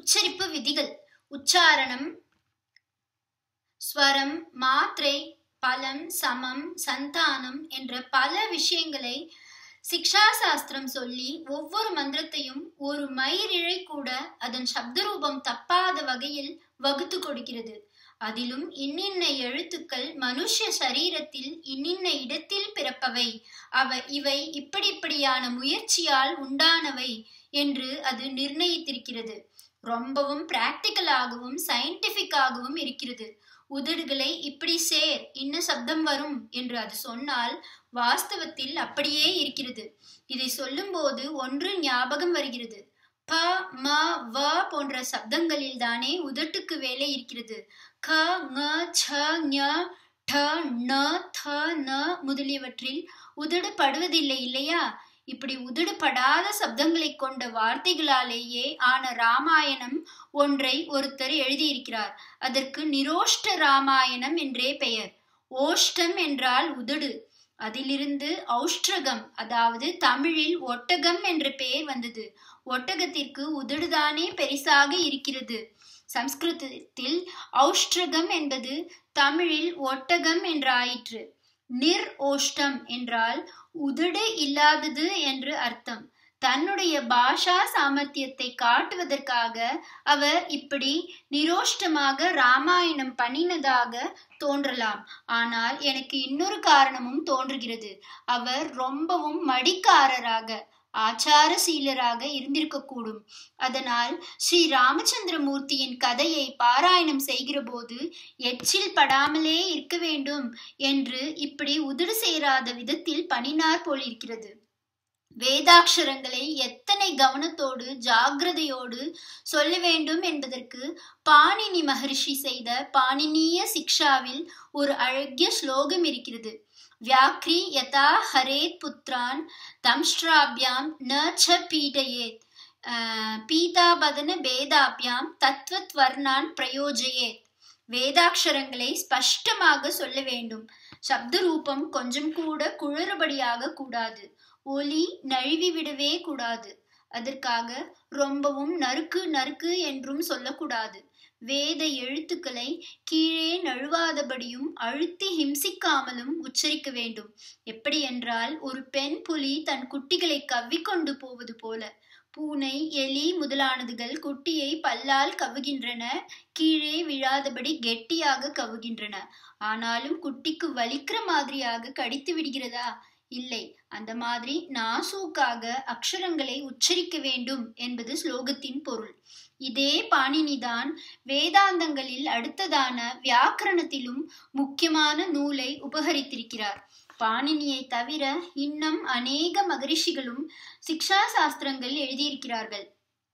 உச்சரிப்பு விதிகள் உச்சாரணம் ஸ்வரம் மாத்திரை பலம் சமம் சந்தானம் என்ற பல விஷயங்களை சிக்ஷா சாஸ்திரம் சொல்லி ஒவ்வொரு மந்திரத்தையும் ஒரு மயிரிழை கூட அதன் சப்தரூபம் தப்பாத வகையில் வகுத்து கொடுக்கிறது அதிலும் இன்னின்ன எழுத்துக்கள் மனுஷ சரீரத்தில் இன்னின்ன இடத்தில் பிறப்பவை அவ இவை இப்படி இப்படியான முயற்சியால் உண்டானவை என்று அது நிர்ணயித்திருக்கிறது ரொம்பவும் பிராக்டிக்கலாகவும் சயின்டிபிக்காகவும் இருக்கிறது உதடுகளை இப்படி சேர் இன்ன சப்தம் வரும் என்று அது சொன்னால் வாஸ்தவத்தில் அப்படியே இருக்கிறது இதை சொல்லும்போது ஒன்று ஞாபகம் வருகிறது ப ம வ போன்ற சப்தங்களில் தானே உதட்டுக்கு வேலை இருக்கிறது க ங ச ஞ ட ந த ந முதலியவற்றில் உதடு படுவதில்லை இல்லையா இப்படி உதடுபடாத சப்தங்களை கொண்ட வார்த்தைகளாலேயே ஆன ராமாயணம் ஒன்றை ஒருத்தர் எழுதியிருக்கிறார் அதற்கு நிரோஷ்ட ராமாயணம் என்றே பெயர் ஓஷ்டம் என்றால் உதடு அதிலிருந்து ஔஷ்டகம் அதாவது தமிழில் ஒட்டகம் என்ற பெயர் வந்தது ஒட்டகத்திற்கு உதடுதானே பெரிசாக இருக்கிறது சம்ஸ்கிருதத்தில் ஔஷ்டகம் என்பது தமிழில் ஒட்டகம் என்றாயிற்று நிர் ஓஷ்டம் என்றால் உதடு இல்லாதது என்று அர்த்தம் தன்னுடைய பாஷா சாமர்த்தியத்தை காட்டுவதற்காக அவர் இப்படி நிரோஷ்டமாக ராமாயணம் பண்ணினதாக தோன்றலாம் ஆனால் எனக்கு இன்னொரு காரணமும் தோன்றுகிறது அவர் ரொம்பவும் மடிக்காரராக ஆச்சாரசீலராக இருந்திருக்கக்கூடும் அதனால் ஸ்ரீ ராமச்சந்திரமூர்த்தியின் கதையை பாராயணம் செய்கிற போது எச்சில் படாமலே இருக்க வேண்டும் என்று இப்படி உதடு சேராத விதத்தில் பணினார் போலிருக்கிறது வேதாட்சரங்களை எத்தனை கவனத்தோடு ஜாகிரதையோடு சொல்ல வேண்டும் என்பதற்கு பாணினி மகரிஷி செய்த பாணினிய சிக்ஷாவில் ஒரு அழகிய ஸ்லோகம் இருக்கிறது வியாக்ரி யதா ஹரேத் புத்ரான் தம்ஷ்ராபியாம் ந ச பீடயேத் பீதாபதன பேதாபியாம் தத்வத் வர்ணான் பிரயோஜயேத் வேதாட்சரங்களை ஸ்பஷ்டமாக சொல்ல வேண்டும் சப்த ரூபம் கொஞ்சம் கூட குளறுபடியாக கூடாது ஒலி நழுவி விடவே கூடாது அதற்காக ரொம்பவும் நறுக்கு நறுக்கு என்றும் சொல்லக்கூடாது வேத எழுத்துக்களை கீழே நழுவாதபடியும் அழுத்தி ஹிம்சிக்காமலும் உச்சரிக்க வேண்டும் எப்படி என்றால் ஒரு பெண் புலி தன் குட்டிகளை கவ்விக்கொண்டு போவது போல பூனை எலி முதலானதுகள் குட்டியை பல்லால் கவுகின்றன கீழே விழாதபடி கெட்டியாக கவுகின்றன ஆனாலும் குட்டிக்கு வலிக்கிற மாதிரியாக கடித்து விடுகிறதா இல்லை அந்த மாதிரி நாசூக்காக அக்ஷரங்களை உச்சரிக்க வேண்டும் என்பது ஸ்லோகத்தின் பொருள் இதே பாணினிதான் வேதாந்தங்களில் அடுத்ததான வியாக்கரணத்திலும் முக்கியமான நூலை உபகரித்திருக்கிறார் பாணினியை தவிர இன்னும் அநேக மகரிஷிகளும் சிக்ஷா சாஸ்திரங்கள் எழுதியிருக்கிறார்கள்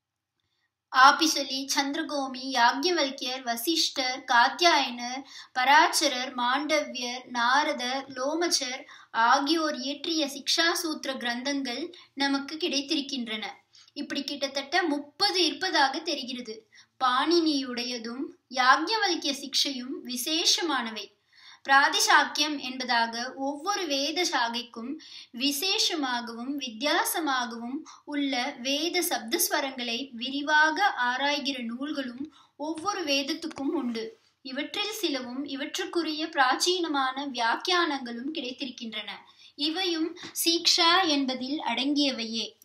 ஆபிசலி சந்திரகோமி யாக்ஞவல்யர் வசிஷ்டர் காத்தியாயனர் பராச்சரர் மாண்டவ்யர் நாரதர் லோமச்சர் ஆகியோர் இயற்றிய சிக்ஷா சூத்திர கிரந்தங்கள் நமக்கு கிடைத்திருக்கின்றன இப்படி கிட்டத்தட்ட முப்பது இருப்பதாக தெரிகிறது பாணினியுடையதும் யாக்ஞவல்கிய சிக்ஷையும் விசேஷமானவை பிராதிசாக்கியம் என்பதாக ஒவ்வொரு வேத சாகைக்கும் விசேஷமாகவும் வித்தியாசமாகவும் உள்ள வேத சப்தஸ்வரங்களை விரிவாக ஆராய்கிற நூல்களும் ஒவ்வொரு வேதத்துக்கும் உண்டு இவற்றில் சிலவும் இவற்றுக்குரிய பிராச்சீனமான வியாக்கியானங்களும் கிடைத்திருக்கின்றன இவையும் சீக்ஷா என்பதில் அடங்கியவையே